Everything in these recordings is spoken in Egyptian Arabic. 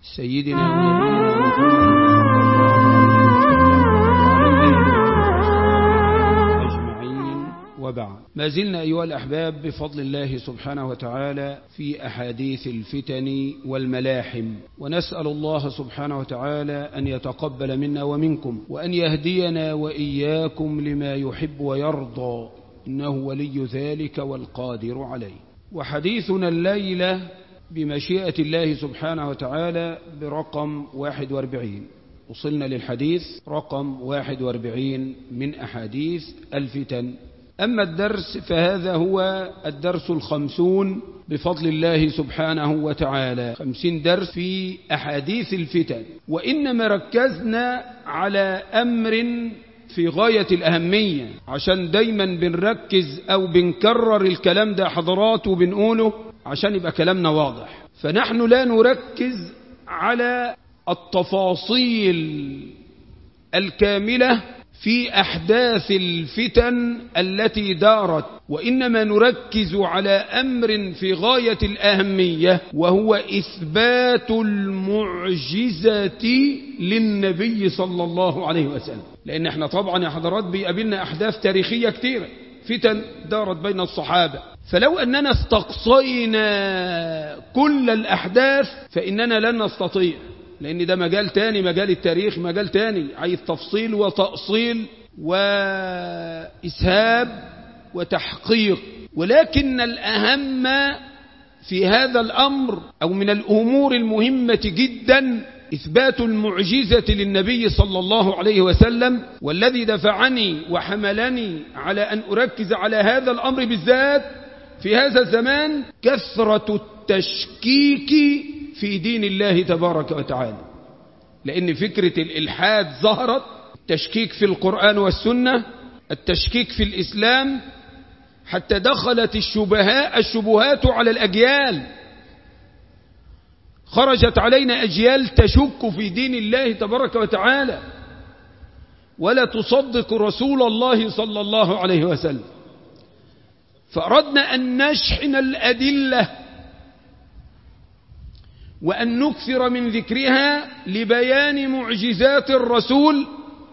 سيدنا ونبينا محمد أجمعين وبعد ما زلنا أيها الأحباب بفضل الله سبحانه وتعالى في أحاديث الفتن والملاحم ونسأل الله سبحانه وتعالى أن يتقبل منا ومنكم وأن يهدينا وإياكم لما يحب ويرضى إنه ولي ذلك والقادر عليه وحديثنا الليلة بمشيئة الله سبحانه وتعالى برقم 41 وصلنا للحديث رقم 41 من أحاديث الفتن أما الدرس فهذا هو الدرس الخمسون بفضل الله سبحانه وتعالى خمسين درس في أحاديث الفتن وإنما ركزنا على أمر في غاية الأهمية عشان دايما بنركز أو بنكرر الكلام ده حضرات وبنقوله عشان يبقى كلامنا واضح فنحن لا نركز على التفاصيل الكاملة في أحداث الفتن التي دارت وإنما نركز على أمر في غاية الأهمية وهو إثبات المعجزة للنبي صلى الله عليه وسلم لأن احنا طبعا يا حضرات بيقابلنا أحداث تاريخية كثيرة فتن دارت بين الصحابة فلو أننا استقصينا كل الأحداث فإننا لن نستطيع لأن ده مجال تاني مجال التاريخ مجال تاني عايز تفصيل وتأصيل وإسهاب وتحقيق ولكن الأهم في هذا الأمر أو من الأمور المهمة جدا إثبات المعجزة للنبي صلى الله عليه وسلم والذي دفعني وحملني على أن أركز على هذا الأمر بالذات في هذا الزمان كثرة التشكيك في دين الله تبارك وتعالى لأن فكرة الإلحاد ظهرت التشكيك في القرآن والسنة التشكيك في الإسلام حتى دخلت الشبهات, الشبهات على الأجيال خرجت علينا أجيال تشك في دين الله تبارك وتعالى ولا تصدق رسول الله صلى الله عليه وسلم فأردنا أن نشحن الأدلة وأن نكثر من ذكرها لبيان معجزات الرسول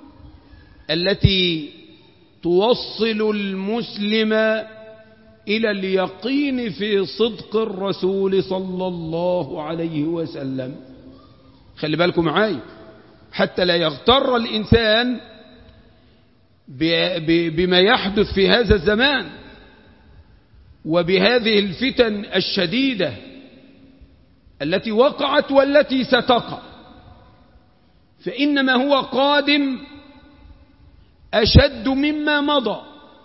التي توصل المسلم إلى اليقين في صدق الرسول صلى الله عليه وسلم خلي بالكم معاي حتى لا يغتر الإنسان بما يحدث في هذا الزمان وبهذه الفتن الشديدة التي وقعت والتي ستقع فإنما هو قادم أشد مما مضى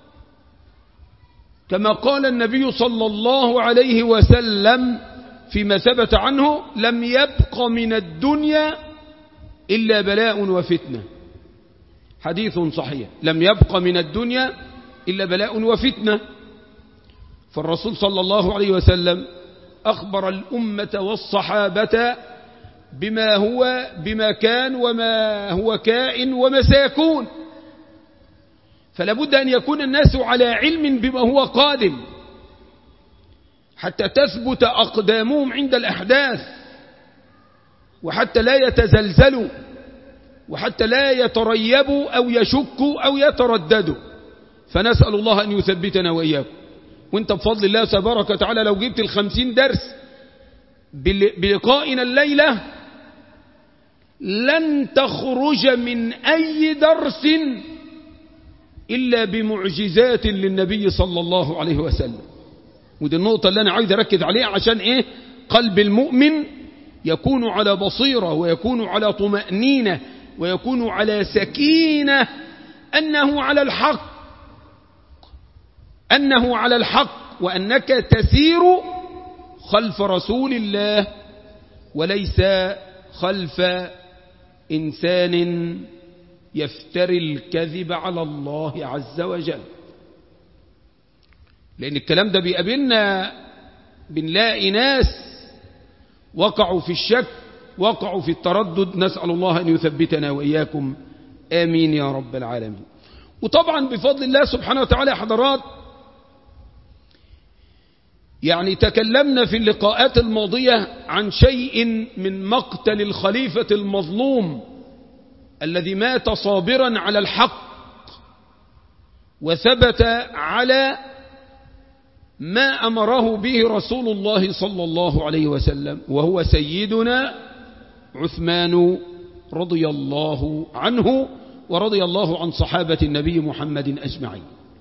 كما قال النبي صلى الله عليه وسلم فيما ثبت عنه لم يبق من الدنيا إلا بلاء وفتنة حديث صحيح لم يبق من الدنيا إلا بلاء وفتنة فالرسول صلى الله عليه وسلم أخبر الأمة والصحابة بما هو بما كان وما هو كائن وما سيكون فلا بد أن يكون الناس على علم بما هو قادم حتى تثبت أقدامهم عند الأحداث وحتى لا يتزلزلوا وحتى لا يتريبوا أو يشكوا أو يترددوا فنسأل الله أن يثبتنا وإياكم وانت بفضل الله تبارك وتعالى لو جبت الخمسين درس بلقائنا الليلة لن تخرج من أي درس إلا بمعجزات للنبي صلى الله عليه وسلم ودي النقطة اللي أنا عايز أركز عليها عشان إيه قلب المؤمن يكون على بصيرة ويكون على طمأنينة ويكون على سكينة أنه على الحق أنه على الحق وأنك تسير خلف رسول الله وليس خلف إنسان يفتري الكذب على الله عز وجل لأن الكلام ده بيقابلنا بنلاقي ناس وقعوا في الشك وقعوا في التردد نسأل الله أن يثبتنا وإياكم آمين يا رب العالمين وطبعا بفضل الله سبحانه وتعالى حضرات يعني تكلمنا في اللقاءات الماضية عن شيء من مقتل الخليفة المظلوم الذي مات صابرا على الحق وثبت على ما أمره به رسول الله صلى الله عليه وسلم وهو سيدنا عثمان رضي الله عنه ورضي الله عن صحابة النبي محمد أجمعين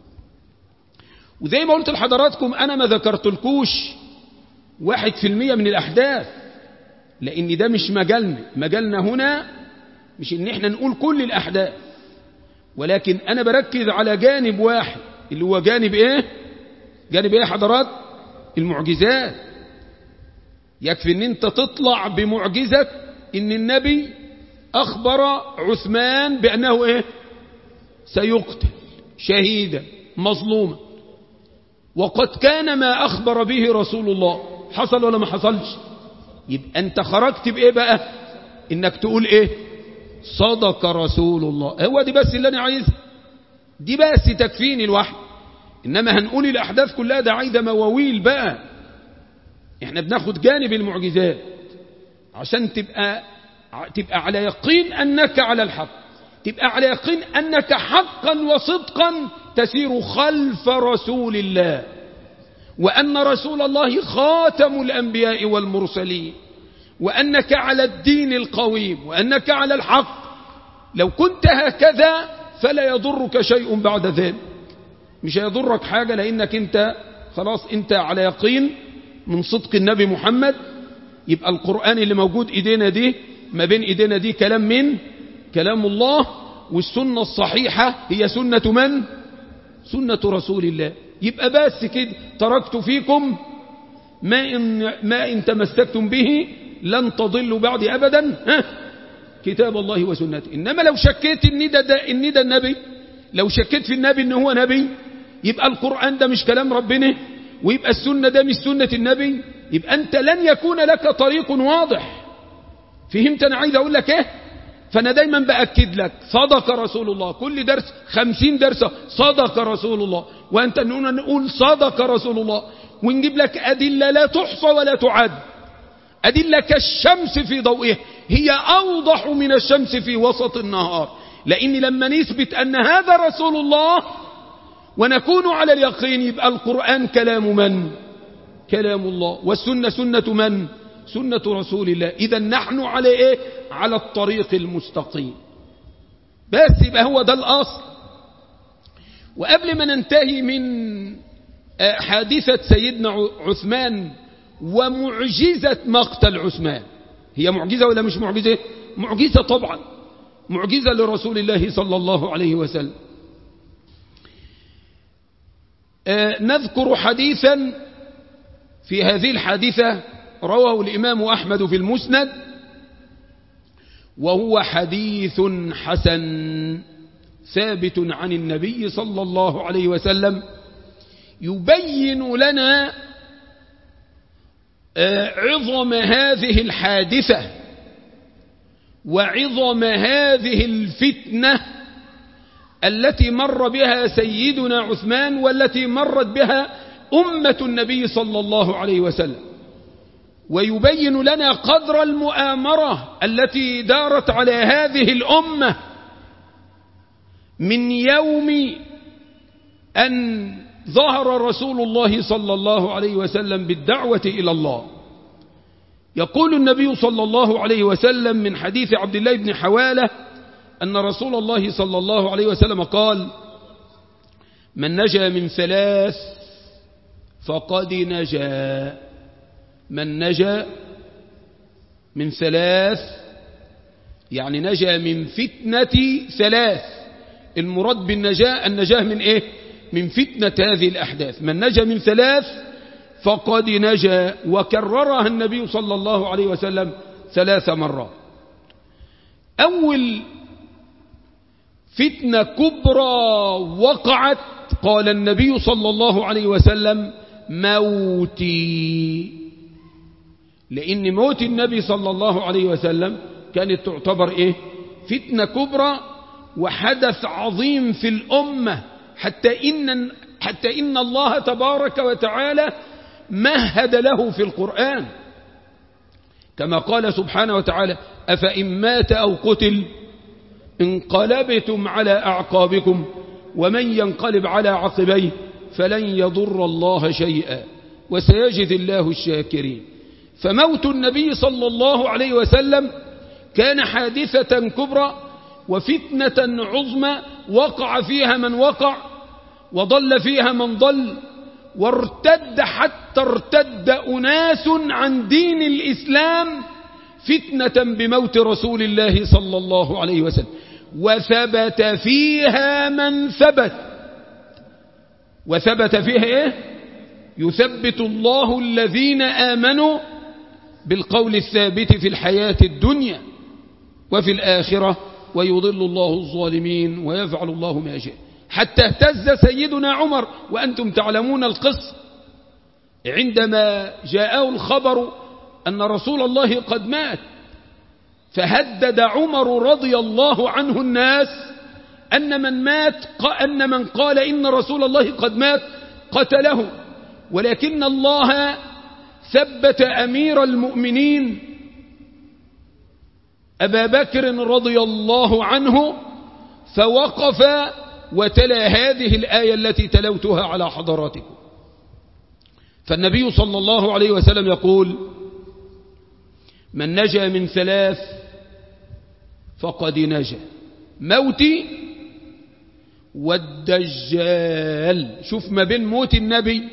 وزي ما قلت لحضراتكم أنا ما ذكرتلكوش واحد في المية من الأحداث لأن ده مش مجالنا مجالنا هنا مش إن إحنا نقول كل الأحداث ولكن أنا بركز على جانب واحد اللي هو جانب إيه جانب إيه حضرات المعجزات يكفي إن أنت تطلع بمعجزة إن النبي أخبر عثمان بأنه إيه سيقتل شهيدا مظلوما وقد كان ما أخبر به رسول الله حصل ولا ما حصلش يبقى أنت خرجت بإيه بقى إنك تقول إيه صدق رسول الله هو دي بس اللي أنا عايزها دي بس تكفيني الوحي إنما هنقول الأحداث كلها ده عايزة مواويل بقى إحنا بناخد جانب المعجزات عشان تبقى تبقى على يقين أنك على الحق تبقى على يقين أنك حقا وصدقا تسير خلف رسول الله وأن رسول الله خاتم الأنبياء والمرسلين وأنك على الدين القويم وأنك على الحق لو كنت هكذا فلا يضرك شيء بعد ذلك مش هيضرك حاجة لأنك أنت خلاص أنت على يقين من صدق النبي محمد يبقى القرآن اللي موجود إيدينا دي ما بين إيدينا دي كلام من كلام الله والسنة الصحيحة هي سنة من سنة رسول الله يبقى بس كده تركت فيكم ما إن, ما إن تمسكتم به لن تضلوا بعد أبدا ها كتاب الله وسنته إنما لو شكيت إن ده, ده, إن ده النبي لو شكيت في النبي إن هو نبي يبقى القرآن ده مش كلام ربنا ويبقى السنة ده مش سنة النبي يبقى أنت لن يكون لك طريق واضح فهمت أنا عايز أقول لك إيه فأنا دايما بأكد لك صدق رسول الله كل درس خمسين درس صدق رسول الله وأنت نقول صدق رسول الله ونجيب لك أدلة لا تحصى ولا تعد أدلة كالشمس في ضوئها هي أوضح من الشمس في وسط النهار لأن لما نثبت أن هذا رسول الله ونكون على اليقين يبقى القرآن كلام من كلام الله والسنة سنة من سنة رسول الله إذا نحن على إيه على الطريق المستقيم بس يبقى هو ده الأصل وقبل ما ننتهي من حادثة سيدنا عثمان ومعجزة مقتل عثمان هي معجزة ولا مش معجزة معجزة طبعا معجزة لرسول الله صلى الله عليه وسلم نذكر حديثا في هذه الحادثة رواه الإمام أحمد في المسند وهو حديث حسن ثابت عن النبي صلى الله عليه وسلم يبين لنا عظم هذه الحادثة وعظم هذه الفتنة التي مر بها سيدنا عثمان والتي مرت بها أمة النبي صلى الله عليه وسلم ويبين لنا قدر المؤامرة التي دارت على هذه الأمة من يوم أن ظهر رسول الله صلى الله عليه وسلم بالدعوة إلى الله يقول النبي صلى الله عليه وسلم من حديث عبد الله بن حوالة أن رسول الله صلى الله عليه وسلم قال من نجا من ثلاث فقد نجا من نجا من ثلاث يعني نجا من فتنة ثلاث المراد بالنجاة النجاة من ايه من فتنة هذه الأحداث من نجا من ثلاث فقد نجا وكررها النبي صلى الله عليه وسلم ثلاث مرات أول فتنة كبرى وقعت قال النبي صلى الله عليه وسلم موتي لأن موت النبي صلى الله عليه وسلم كانت تعتبر إيه فتنة كبرى وحدث عظيم في الأمة حتى إن, حتى إن الله تبارك وتعالى مهد له في القرآن كما قال سبحانه وتعالى أفإن مات أو قتل انقلبتم على أعقابكم ومن ينقلب على عقبيه فلن يضر الله شيئا وسيجد الله الشاكرين فموت النبي صلى الله عليه وسلم كان حادثة كبرى وفتنة عظمى وقع فيها من وقع وضل فيها من ضل وارتد حتى ارتد أناس عن دين الإسلام فتنة بموت رسول الله صلى الله عليه وسلم وثبت فيها من ثبت وثبت فيها ايه يثبت الله الذين آمنوا بالقول الثابت في الحياة الدنيا وفي الآخرة ويضل الله الظالمين ويفعل الله ما يشاء حتى اهتز سيدنا عمر وأنتم تعلمون القصة عندما جاءه الخبر أن رسول الله قد مات فهدد عمر رضي الله عنه الناس أن من مات أن من قال إن رسول الله قد مات قتله ولكن الله ثبت أمير المؤمنين أبا بكر رضي الله عنه فوقف وتلا هذه الآية التي تلوتها على حضراتكم فالنبي صلى الله عليه وسلم يقول من نجا من ثلاث فقد نجا موتي والدجال شوف ما بين موت النبي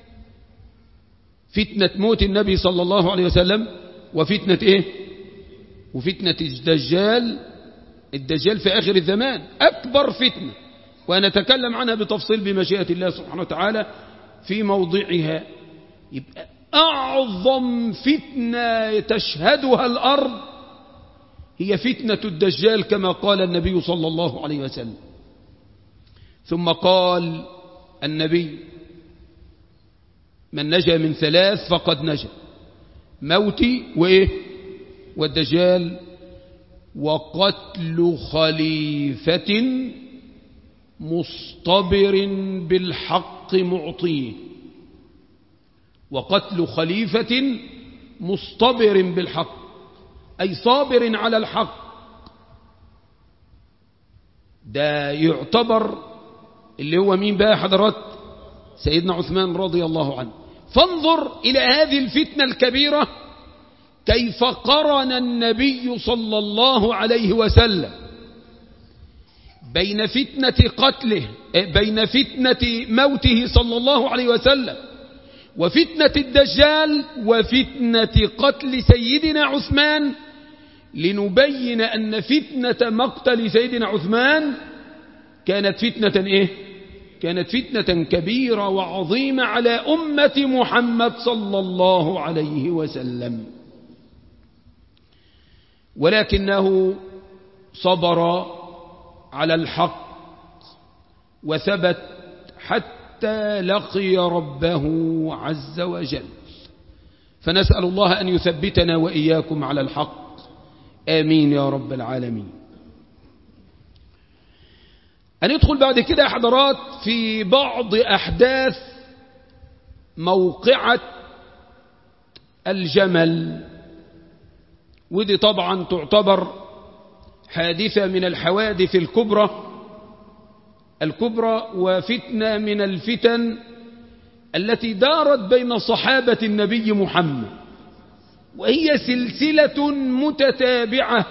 فتنة موت النبي صلى الله عليه وسلم وفتنة ايه وفتنة الدجال الدجال في آخر الزمان أكبر فتنة ونتكلم عنها بتفصيل بمشيئة الله سبحانه وتعالى في موضعها يبقى أعظم فتنة تشهدها الأرض هي فتنة الدجال كما قال النبي صلى الله عليه وسلم ثم قال النبي من نجا من ثلاث فقد نجا موتي وإيه والدجال وقتل خليفة مصطبر بالحق معطيه وقتل خليفة مصطبر بالحق أي صابر على الحق ده يعتبر اللي هو مين بقى حضرات سيدنا عثمان رضي الله عنه فانظر إلى هذه الفتنة الكبيرة كيف قرن النبي صلى الله عليه وسلم بين فتنة قتله بين فتنة موته صلى الله عليه وسلم وفتنة الدجال وفتنة قتل سيدنا عثمان لنبين أن فتنة مقتل سيدنا عثمان كانت فتنة إيه؟ كانت فتنة كبيرة وعظيمة على أمة محمد صلى الله عليه وسلم ولكنه صبر على الحق وثبت حتى لقي ربه عز وجل فنسأل الله أن يثبتنا وإياكم على الحق آمين يا رب العالمين هندخل بعد كده يا حضرات في بعض أحداث موقعة الجمل ودي طبعا تعتبر حادثة من الحوادث الكبرى الكبرى وفتنة من الفتن التي دارت بين صحابة النبي محمد وهي سلسلة متتابعة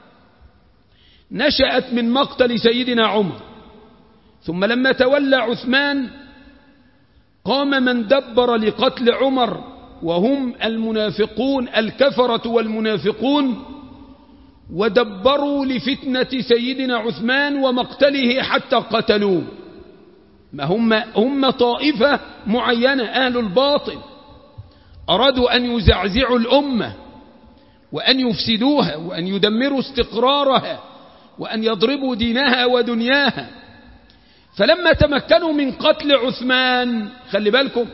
نشأت من مقتل سيدنا عمر ثم لما تولى عثمان قام من دبر لقتل عمر وهم المنافقون الكفرة والمنافقون ودبروا لفتنة سيدنا عثمان ومقتله حتى قتلوه ما هم, هم طائفة معينة أهل الباطل أرادوا أن يزعزعوا الأمة وأن يفسدوها وأن يدمروا استقرارها وأن يضربوا دينها ودنياها فلما تمكنوا من قتل عثمان خلي بالكم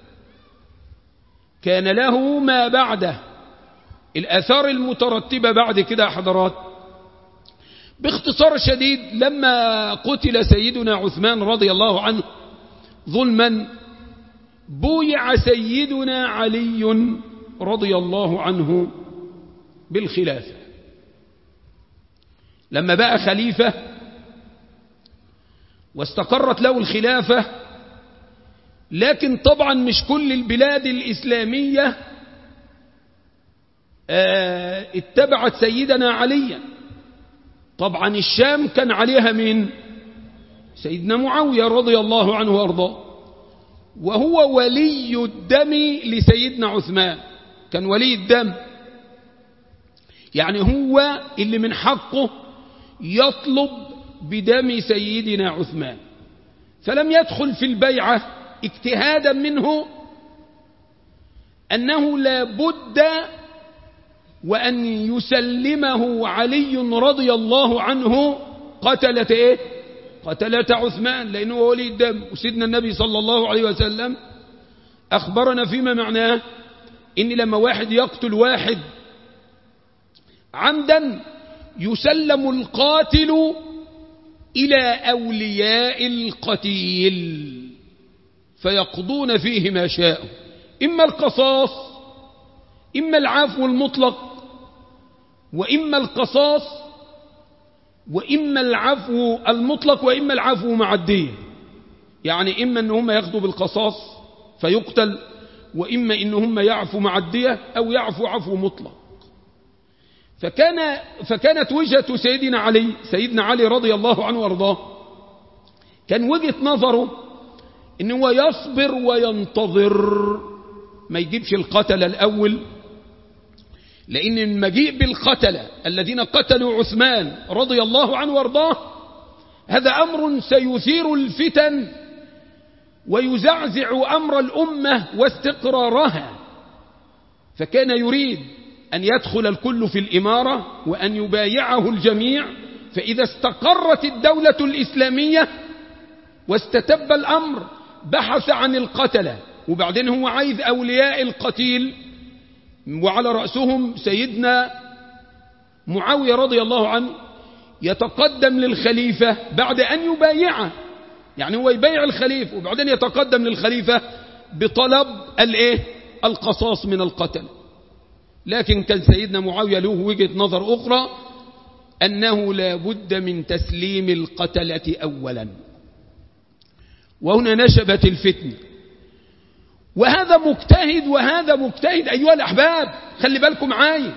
كان له ما بعده الآثار المترتبة بعد كده يا حضرات باختصار شديد لما قتل سيدنا عثمان رضي الله عنه ظلما بويع سيدنا علي رضي الله عنه بالخلافة لما بقى خليفة واستقرت له الخلافة لكن طبعا مش كل البلاد الإسلامية اتبعت سيدنا عليا طبعا الشام كان عليها من سيدنا معاوية رضي الله عنه وارضاه وهو ولي الدم لسيدنا عثمان كان ولي الدم يعني هو اللي من حقه يطلب بدم سيدنا عثمان فلم يدخل في البيعة اجتهادا منه أنه لا بد وأن يسلمه علي رضي الله عنه قتلة إيه؟ قتلة عثمان لأنه ولي الدم وسيدنا النبي صلى الله عليه وسلم أخبرنا فيما معناه إن لما واحد يقتل واحد عمدا يسلم القاتل إلى أولياء القتيل فيقضون فيه ما شاءوا إما القصاص إما العفو المطلق وإما القصاص وإما العفو المطلق وإما العفو مع الدين يعني إما أن هم ياخذوا بالقصاص فيقتل وإما إن هم يعفو مع الدية أو يعفو عفو مطلق فكان فكانت وجهة سيدنا علي سيدنا علي رضي الله عنه وارضاه كان وجهة نظره ان هو يصبر وينتظر ما يجيبش القتل الأول لأن المجيء بالقتلة الذين قتلوا عثمان رضي الله عنه وارضاه هذا أمر سيثير الفتن ويزعزع أمر الأمة واستقرارها فكان يريد أن يدخل الكل في الإمارة وأن يبايعه الجميع فإذا استقرت الدولة الإسلامية واستتب الأمر بحث عن القتلة وبعدين هو عايز أولياء القتيل وعلى رأسهم سيدنا معاوية رضي الله عنه يتقدم للخليفة بعد أن يبايعه يعني هو يبايع الخليفة وبعدين يتقدم للخليفة بطلب الايه القصاص من القتل لكن كان سيدنا معاوية له وجهة نظر أخرى أنه لا بد من تسليم القتلة أولا وهنا نشبت الفتنة وهذا مجتهد وهذا مجتهد أيها الأحباب خلي بالكم معايا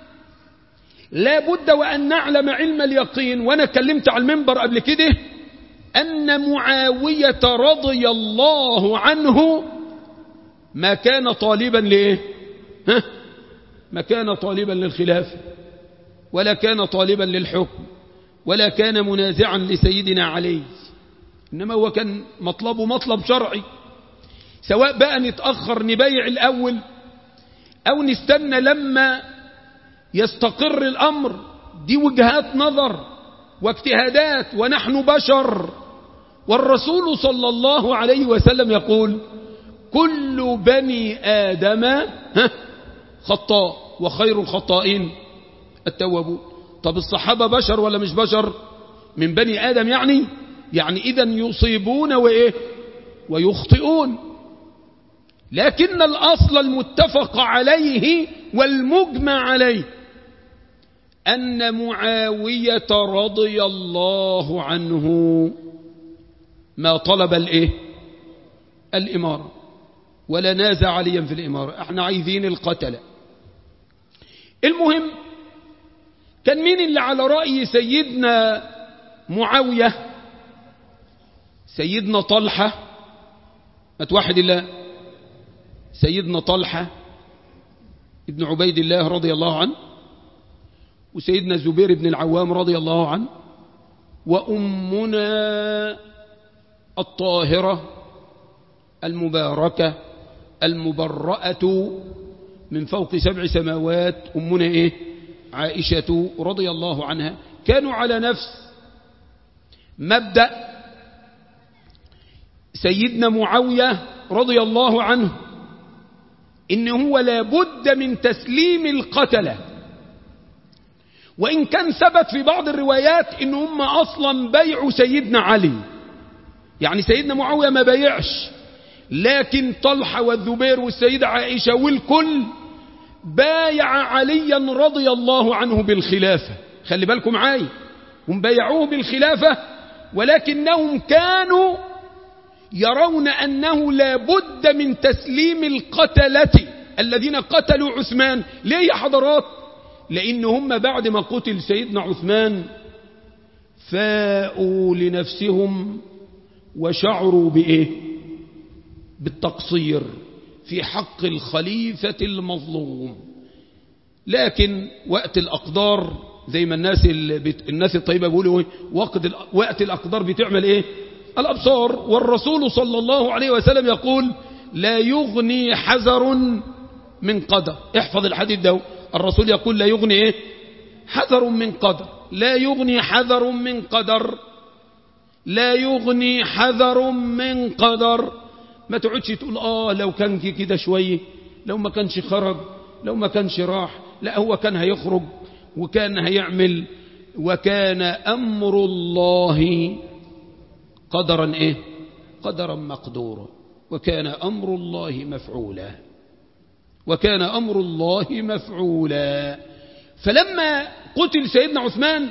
لا بد وأن نعلم علم اليقين وأنا اتكلمت على المنبر قبل كده أن معاوية رضي الله عنه ما كان طالبا لإيه ها؟ ما كان طالبا للخلافة ولا كان طالبا للحكم ولا كان منازعا لسيدنا علي إنما هو كان مطلبه مطلب شرعي سواء بقى نتأخر نبيع الأول أو نستنى لما يستقر الأمر دي وجهات نظر واجتهادات ونحن بشر والرسول صلى الله عليه وسلم يقول كل بني آدم خطاء وخير الخطائين التوابون طب الصحابة بشر ولا مش بشر من بني آدم يعني يعني إذا يصيبون وإيه ويخطئون لكن الأصل المتفق عليه والمجمع عليه أن معاوية رضي الله عنه ما طلب الإيه الإمارة ولا نازع عليا في الإمارة احنا عايزين القتلة المهم كان مين اللي على رأي سيدنا معاوية سيدنا طلحة ما توحد الله سيدنا طلحة ابن عبيد الله رضي الله عنه وسيدنا زبير بن العوام رضي الله عنه وأمنا الطاهرة المباركة المبرأة من فوق سبع سماوات أمنا إيه عائشة رضي الله عنها كانوا على نفس مبدأ سيدنا معاوية رضي الله عنه إن هو لابد من تسليم القتلة وإن كان ثبت في بعض الروايات إن هم أصلا بيعوا سيدنا علي يعني سيدنا معاوية ما بيعش لكن طلحة والزبير والسيدة عائشة والكل بايع عليا رضي الله عنه بالخلافة خلي بالكم معاي هم بايعوه بالخلافة ولكنهم كانوا يرون أنه لا بد من تسليم القتلة الذين قتلوا عثمان ليه يا حضرات لأن هم بعد ما قتل سيدنا عثمان فاءوا لنفسهم وشعروا بإيه بالتقصير في حق الخليفة المظلوم لكن وقت الأقدار زي ما الناس بت... الناس الطيبة بيقولوا وقت ال... وقت الأقدار بتعمل إيه الأبصار والرسول صلى الله عليه وسلم يقول لا يغني حذر من قدر احفظ الحديث ده الرسول يقول لا يغني إيه حذر من قدر لا يغني حذر من قدر لا يغني حذر من قدر ما تقعدش تقول آه لو كان كده شوية لو ما كانش خرج لو ما كانش راح لا هو كان هيخرج وكان هيعمل وكان أمر الله قدرا إيه قدرا مقدورا وكان أمر الله مفعولا وكان أمر الله مفعولا فلما قتل سيدنا عثمان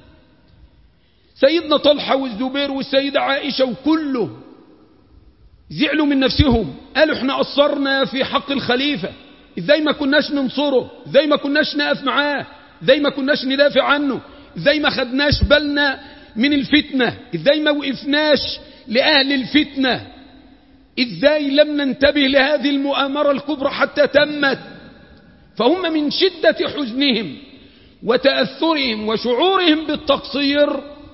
سيدنا طلحة والزبير والسيدة عائشة وكله زعلوا من نفسهم قالوا احنا قصرنا في حق الخليفة ازاي ما كناش ننصره ازاي ما كناش نقف معاه ازاي ما كناش ندافع عنه ازاي ما خدناش بالنا من الفتنة ازاي ما وقفناش لأهل الفتنة ازاي لم ننتبه لهذه المؤامرة الكبرى حتى تمت فهم من شدة حزنهم وتأثرهم وشعورهم بالتقصير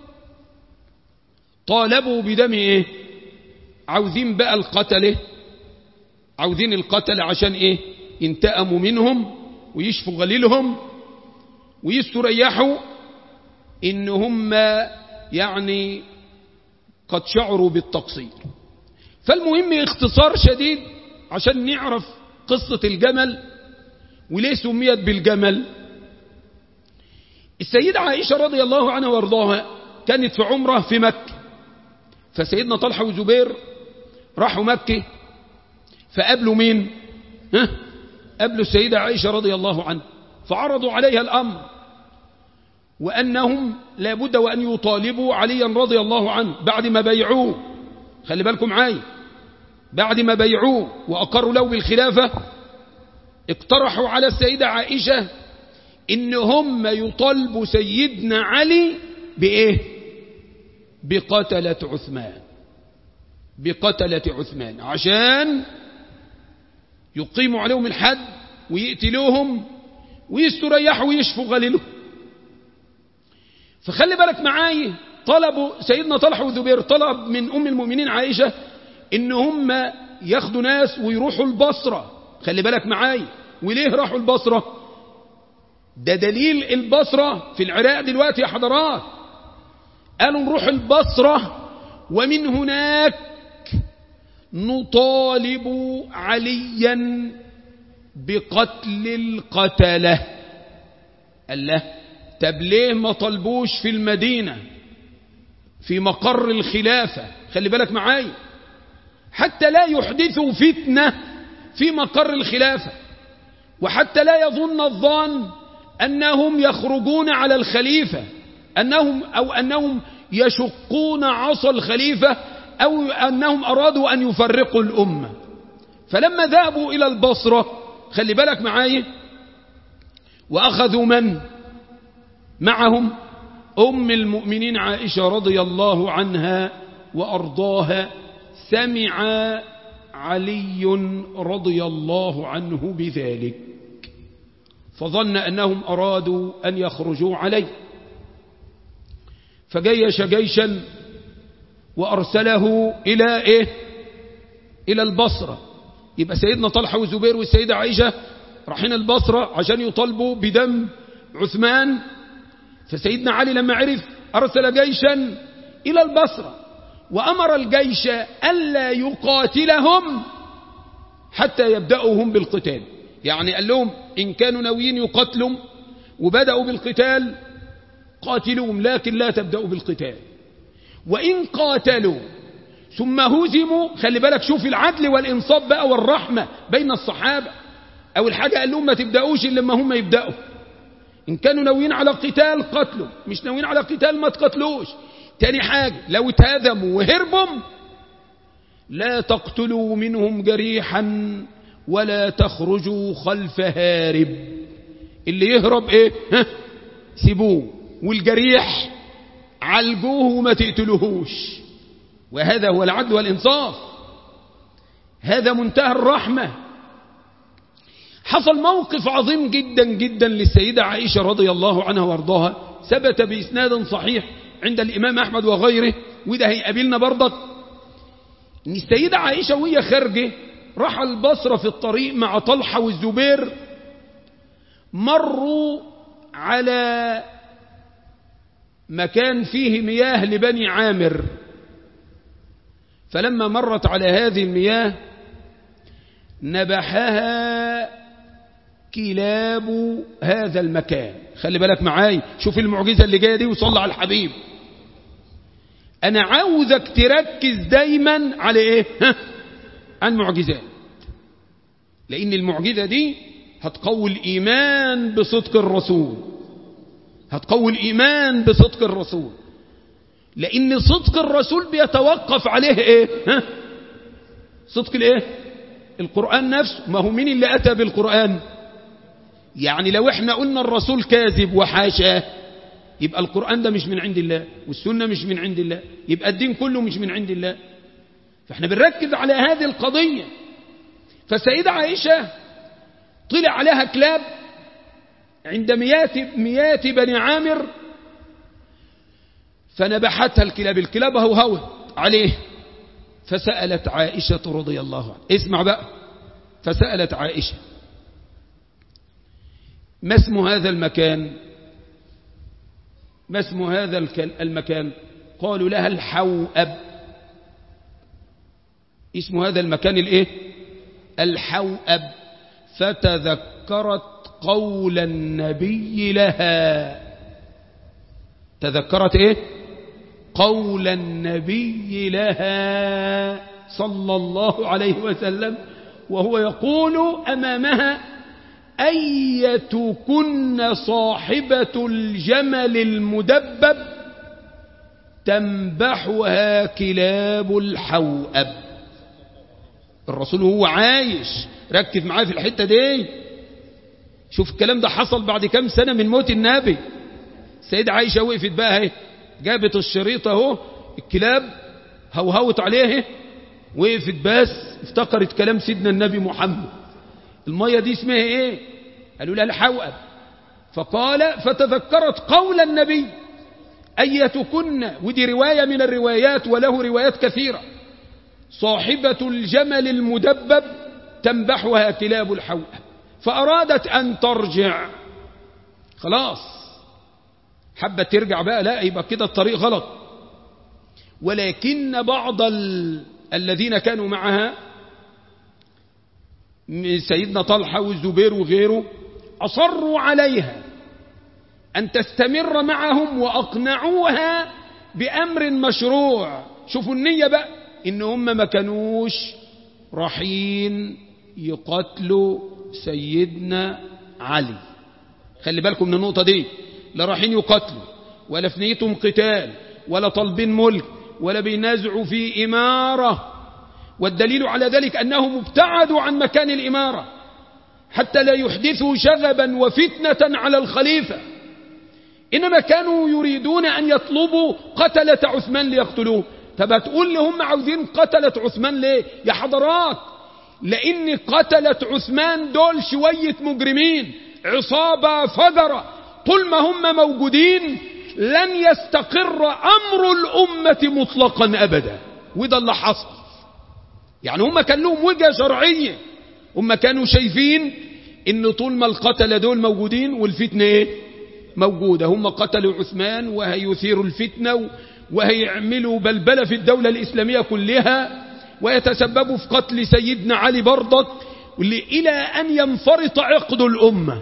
طالبوا بدم ايه عاوزين بقى القتله عاوزين القتل عشان ايه ينتقموا منهم ويشفوا غليلهم ويستريحوا ان هم يعني قد شعروا بالتقصير فالمهم اختصار شديد عشان نعرف قصة الجمل وليه سميت بالجمل السيدة عائشة رضي الله عنها وارضاها كانت في عمره في مكة فسيدنا طلحة وزبير راحوا مكة فقابلوا مين ها؟ قابلوا السيدة عائشة رضي الله عنها فعرضوا عليها الأمر وأنهم لابد وأن يطالبوا عليا رضي الله عنه بعد ما بيعوه خلي بالكم معايا بعد ما بيعوه وأقروا له بالخلافة اقترحوا على السيدة عائشة إن هم يطالبوا سيدنا علي بإيه بقتلة عثمان بقتلة عثمان عشان يقيموا عليهم الحد ويقتلوهم ويستريحوا ويشفوا غليلهم فخلي بالك معايا طلبوا سيدنا طلحة وزبير طلب من أم المؤمنين عائشة إن هم ياخدوا ناس ويروحوا البصرة خلي بالك معايا وليه راحوا البصرة ده دليل البصرة في العراق دلوقتي يا حضرات قالوا نروح البصرة ومن هناك نطالب عليا بقتل القتلة قال له طب ليه ما طلبوش في المدينة في مقر الخلافة خلي بالك معايا حتى لا يحدثوا فتنة في مقر الخلافة وحتى لا يظن الظان أنهم يخرجون على الخليفة أنهم أو أنهم يشقون عصا الخليفة أو أنهم أرادوا أن يفرقوا الأمة فلما ذهبوا إلى البصرة خلي بالك معايا وأخذوا من معهم أم المؤمنين عائشة رضي الله عنها وأرضاها سمع علي رضي الله عنه بذلك فظن أنهم أرادوا أن يخرجوا عليه فجيش جيشا وأرسله إلى إيه إلى البصرة يبقى سيدنا طلحة والزبير والسيدة عائشة رايحين البصرة عشان يطالبوا بدم عثمان فسيدنا علي لما عرف أرسل جيشا إلى البصرة وأمر الجيش ألا يقاتلهم حتى يبدأوا هم بالقتال يعني قال لهم إن كانوا ناويين يقتلوا وبدأوا بالقتال قاتلوهم لكن لا تبدأوا بالقتال وإن قاتلوا ثم هزموا خلي بالك شوف العدل والإنصاف بقى والرحمة بين الصحابة أول حاجة قال لهم ما تبدأوش إلا لما هم يبدأوا إن كانوا ناويين على قتال قتلوا مش ناويين على قتال ما تقتلوش تاني حاجة لو اتهزموا وهربوا لا تقتلوا منهم جريحا ولا تخرجوا خلف هارب اللي يهرب ايه ها سيبوه والجريح عالجوه وما تقتلوهوش وهذا هو العدل والإنصاف هذا منتهى الرحمة حصل موقف عظيم جدا جدا للسيدة عائشة رضي الله عنها وارضاها ثبت بإسناد صحيح عند الإمام أحمد وغيره وده هيقابلنا برضك ان السيدة عائشة وهي خارجة راح البصرة في الطريق مع طلحة والزبير مروا على مكان فيه مياه لبني عامر فلما مرت على هذه المياه نبحها كلاب هذا المكان خلي بالك معاي شوف المعجزة اللي جاية دي وصلى على الحبيب أنا عاوزك تركز دايما على إيه ها؟ عن المعجزات لأن المعجزة دي هتقوي الإيمان بصدق الرسول هتقوي الإيمان بصدق الرسول لأن صدق الرسول بيتوقف عليه إيه ها؟ صدق الإيه القرآن نفسه ما هو مين اللي أتى بالقرآن يعني لو احنا قلنا الرسول كاذب وحاشاه يبقى القرآن ده مش من عند الله والسنة مش من عند الله يبقى الدين كله مش من عند الله فاحنا بنركز على هذه القضية فالسيدة عائشة طلع عليها كلاب عند مياه مياه بني عامر فنبحتها الكلاب الكلاب هوهوت عليه فسألت عائشة رضي الله عنها اسمع بقى فسألت عائشة ما اسم هذا المكان ما اسم هذا المكان قالوا لها الحوأب اسم هذا المكان الايه الحوأب فتذكرت قول النبي لها تذكرت ايه قول النبي لها صلى الله عليه وسلم وهو يقول أمامها أيتكن صاحبة الجمل المدبب تنبحها كلاب الحوأب الرسول هو عايش ركز معاه في الحتة دي شوف الكلام ده حصل بعد كام سنة من موت النبي السيدة عائشة وقفت بقى اهي جابت الشريط اهو الكلاب هوهوت عليه وقفت بس افتكرت كلام سيدنا النبي محمد المية دي اسمها ايه قالوا لها الحوأب فقال فتذكرت قول النبي أيتكن ودي رواية من الروايات وله روايات كثيرة صاحبة الجمل المدبب تنبحها كلاب الحوأب فأرادت أن ترجع خلاص حبت ترجع بقى لا يبقى كده الطريق غلط ولكن بعض ال... الذين كانوا معها سيدنا طلحة والزبير وغيره أصروا عليها أن تستمر معهم وأقنعوها بأمر مشروع شوفوا النية بقى إن هم ما كانوش رايحين يقتلوا سيدنا علي خلي بالكم من النقطة دي لا رايحين يقتلوا ولا في نيتهم قتال ولا طالبين ملك ولا بينازعوا في إمارة والدليل على ذلك أنهم ابتعدوا عن مكان الإمارة حتى لا يحدثوا شغبا وفتنة على الخليفة إنما كانوا يريدون أن يطلبوا قتلة عثمان ليقتلوه طب هتقول لي هم عاوزين قتلة عثمان ليه يا حضرات لأن قتلة عثمان دول شوية مجرمين عصابة فجرة طول ما هم موجودين لن يستقر أمر الأمة مطلقا أبدا وده اللي حصل يعني هم كان لهم وجهة شرعية هم كانوا شايفين ان طول ما القتلة دول موجودين والفتنة ايه موجودة هم قتلوا عثمان وهيثيروا الفتنة وهيعملوا بلبلة في الدولة الإسلامية كلها ويتسببوا في قتل سيدنا علي برضك إلى أن ينفرط عقد الأمة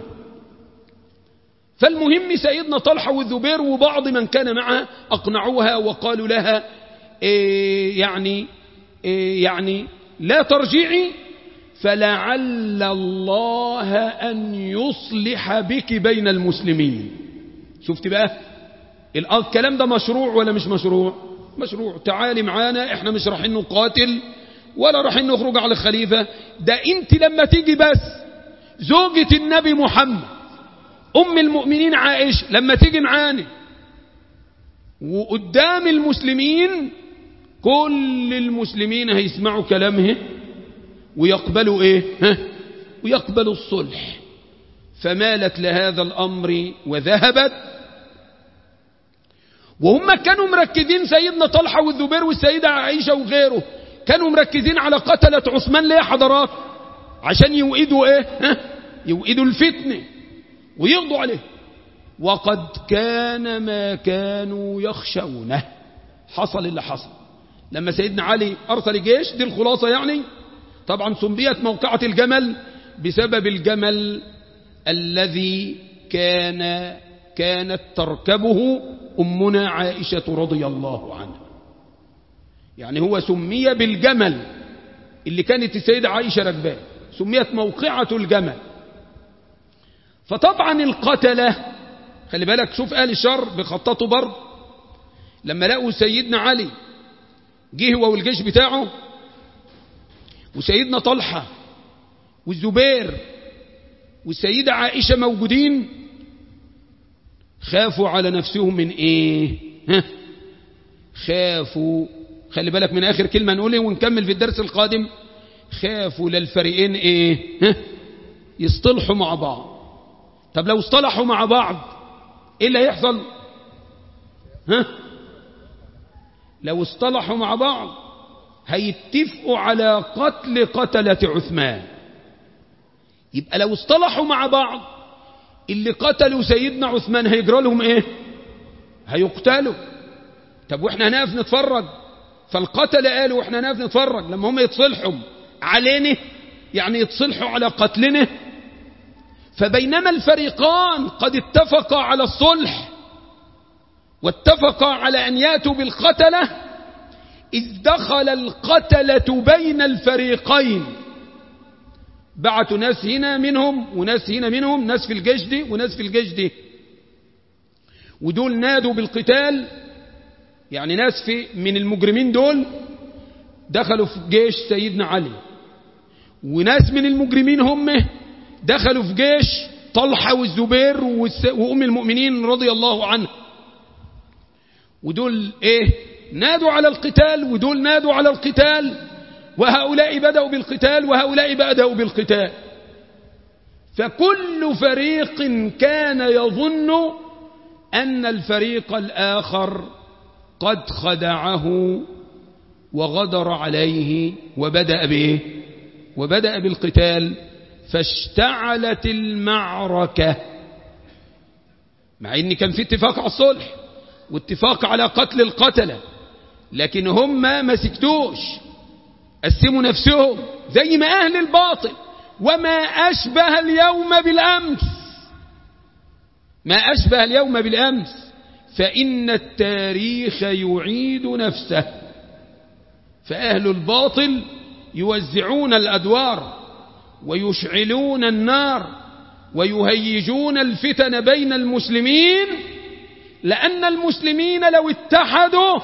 فالمهم سيدنا طلحة والزبير وبعض من كان معها أقنعوها وقالوا لها إيه يعني يعني لا ترجعي فلعل الله أن يصلح بك بين المسلمين شفت بقى الكلام ده مشروع ولا مش مشروع مشروع تعالي معانا احنا مش رايحين نقاتل ولا رايحين نخرج على الخليفة ده انت لما تيجي بس زوجة النبي محمد ام المؤمنين عائشة لما تيجي معانا وقدام المسلمين كل المسلمين هيسمعوا كلامه ويقبلوا ايه ها ويقبلوا الصلح فمالت لهذا الامر وذهبت وهم كانوا مركزين سيدنا طلحة والزبير والسيدة عائشة وغيره كانوا مركزين على قتلة عثمان ليه حضرات عشان يوئدوا ايه ها يوئدوا الفتنة ويقضوا عليه وقد كان ما كانوا يخشونه حصل اللي حصل لما سيدنا علي أرسل جيش دي الخلاصة يعني طبعا سميت موقعة الجمل بسبب الجمل الذي كان كانت تركبه أمنا عائشة رضي الله عنها يعني هو سمي بالجمل اللي كانت السيدة عائشة ركباه سميت موقعة الجمل فطبعا القتلة خلي بالك شوف أهل الشر بخططوا برضه لما لقوا سيدنا علي جه هو والجيش بتاعه وسيدنا طلحة والزبير والسيدة عائشة موجودين خافوا على نفسهم من ايه ها خافوا خلي بالك من اخر كلمة نقولها ونكمل في الدرس القادم خافوا للفريقين ايه ها يصطلحوا مع بعض طب لو اصطلحوا مع بعض ايه اللي هيحصل ها لو اصطلحوا مع بعض هيتفقوا على قتل قتلة عثمان يبقى لو اصطلحوا مع بعض اللي قتلوا سيدنا عثمان هيجرى لهم ايه هيقتلوا طب واحنا هنقف نتفرج فالقتل قالوا واحنا هنقف نتفرج لما هم يتصلحوا علينا يعني يتصلحوا على قتلنا فبينما الفريقان قد اتفقا على الصلح واتفقا على أن ياتوا بالقتلة إذ دخل القتلة بين الفريقين بعتوا ناس هنا منهم وناس هنا منهم ناس في الجيش دي وناس في الجيش دي ودول نادوا بالقتال يعني ناس في من المجرمين دول دخلوا في جيش سيدنا علي وناس من المجرمين هم دخلوا في جيش طلحة والزبير وأم المؤمنين رضي الله عنه ودول ايه نادوا على القتال ودول نادوا على القتال وهؤلاء بدأوا بالقتال وهؤلاء بدأوا بالقتال فكل فريق كان يظن أن الفريق الآخر قد خدعه وغدر عليه وبدأ به وبدأ بالقتال فاشتعلت المعركة مع ان كان في اتفاق على الصلح واتفاق على قتل القتلة لكن هم ما سكتوش قسموا نفسهم زي ما أهل الباطل وما أشبه اليوم بالأمس ما أشبه اليوم بالأمس فإن التاريخ يعيد نفسه فأهل الباطل يوزعون الأدوار ويشعلون النار ويهيجون الفتن بين المسلمين لأن المسلمين لو اتحدوا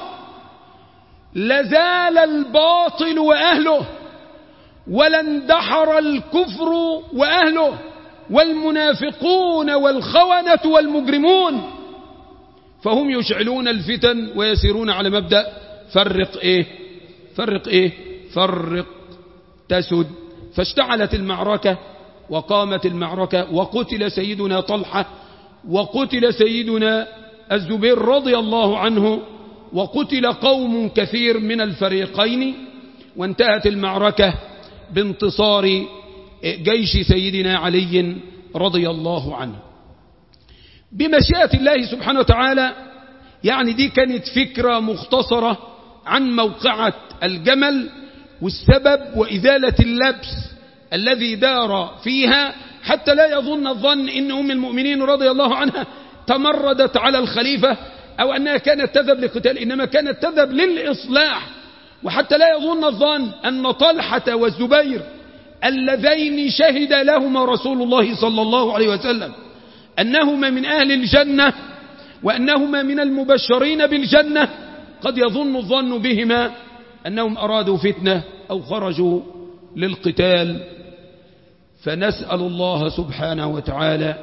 لزال الباطل وأهله ولاندحر الكفر وأهله والمنافقون والخونة والمجرمون فهم يشعلون الفتن ويسيرون على مبدأ فرق ايه فرق ايه فرق تسد فاشتعلت المعركة وقامت المعركة وقتل سيدنا طلحة وقتل سيدنا الزبير رضي الله عنه وقتل قوم كثير من الفريقين وانتهت المعركة بانتصار جيش سيدنا علي رضي الله عنه بمشيئة الله سبحانه وتعالى يعني دي كانت فكرة مختصرة عن موقعة الجمل والسبب وإزالة اللبس الذي دار فيها حتى لا يظن الظن إن أم المؤمنين رضي الله عنها تمردت على الخليفة أو أنها كانت تذهب لقتال إنما كانت تذهب للإصلاح وحتى لا يظن الظن أن طلحة والزبير اللذين شهد لهما رسول الله صلى الله عليه وسلم أنهما من أهل الجنة وأنهما من المبشرين بالجنة قد يظن الظن بهما أنهم أرادوا فتنة أو خرجوا للقتال فنسأل الله سبحانه وتعالى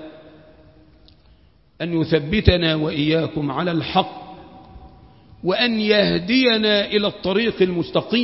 أن يثبتنا وإياكم على الحق وأن يهدينا إلى الطريق المستقيم